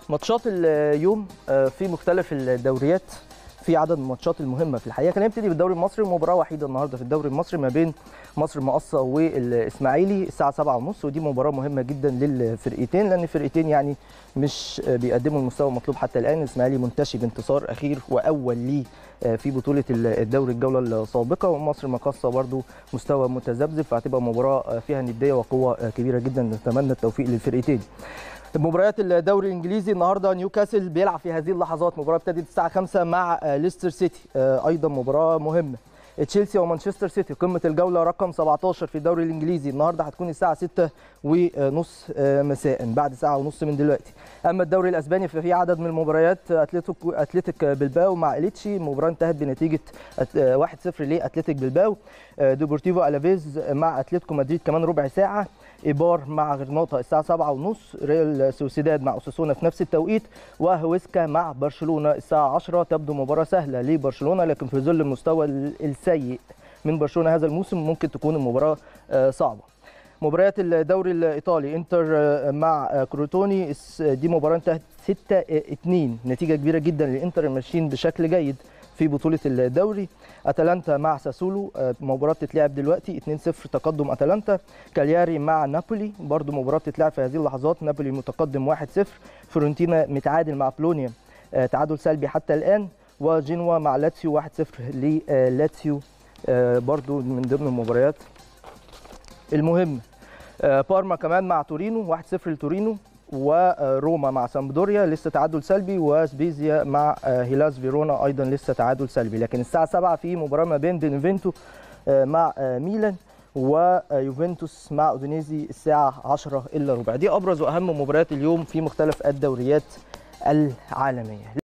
ماتشات اليوم في مختلف الدوريات في عدد من الماتشات المهمه في الحقيقه خلينا نبتدي بالدوري المصري مباراه وحيده النهارده في الدوري المصري ما بين مصر المقصه والاسماعيلي الساعه 7:30 ودي مباراه مهمه جدا للفرقتين لان الفرقتين يعني مش بيقدموا المستوى المطلوب حتى الان الاسماعيلي منتشي بانتصار اخير واول ليه في بطوله الدوري الجوله السابقه ومصر المقصه برضو مستوى متذبذب فهتبقى مباراه فيها نديه وقوه كبيره جدا نتمنى التوفيق للفرقتين مباريات الدوري الانجليزي النهارده نيوكاسل بيلعب في هذه اللحظات مباراه ابتدت الساعه 5 مع ليستر سيتي ايضا مباراه مهمه تشيلسي ومانشستر سيتي قمه الجوله رقم 17 في الدوري الانجليزي النهارده هتكون الساعه 6 ونص مساء بعد ساعه ونص من دلوقتي اما الدوري الاسباني ففي عدد من المباريات اتلتيك اتلتيك بلباو مع اليتشي المباراه انتهت بنتيجه 1-0 لاتلتيك بلباو ديبورتيفو الافيز مع اتلتيكو مدريد كمان ربع ساعه ايبار مع غرناطه الساعه 7:30 ريال سوسيداد مع اوساسونا في نفس التوقيت وهويسكا مع برشلونه الساعه 10 تبدو مباراه سهله لبرشلونه لكن في ظل المستوى السيء من برشلونه هذا الموسم ممكن تكون المباراه صعبه مباريات الدوري الايطالي انتر مع كروتوني دي مباراه انتهت 6 2 نتيجه كبيره جدا للانتر ماشيين بشكل جيد في بطولة الدوري أتلانتا مع ساسولو مباراة بتتلعب دلوقتي 2-0 تقدم أتلانتا كالياري مع نابولي برضو مباراة بتتلعب في هذه اللحظات نابولي متقدم 1-0 فيورنتينا متعادل مع بلونيا تعادل سلبي حتى الآن وجنوا مع لاتسيو 1-0 للاتسيو برضو من ضمن المباريات المهمة بارما كمان مع تورينو 1-0 لتورينو وروما مع سامبدوريا لسه تعادل سلبي وسبيزيا مع هيلاس فيرونا ايضا لسه تعادل سلبي لكن الساعه 7 في مباراه ما بين بينفينتو مع ميلان ويوفنتوس مع اودينيزي الساعه 10 الا ربع دي ابرز واهم مباريات اليوم في مختلف الدوريات العالميه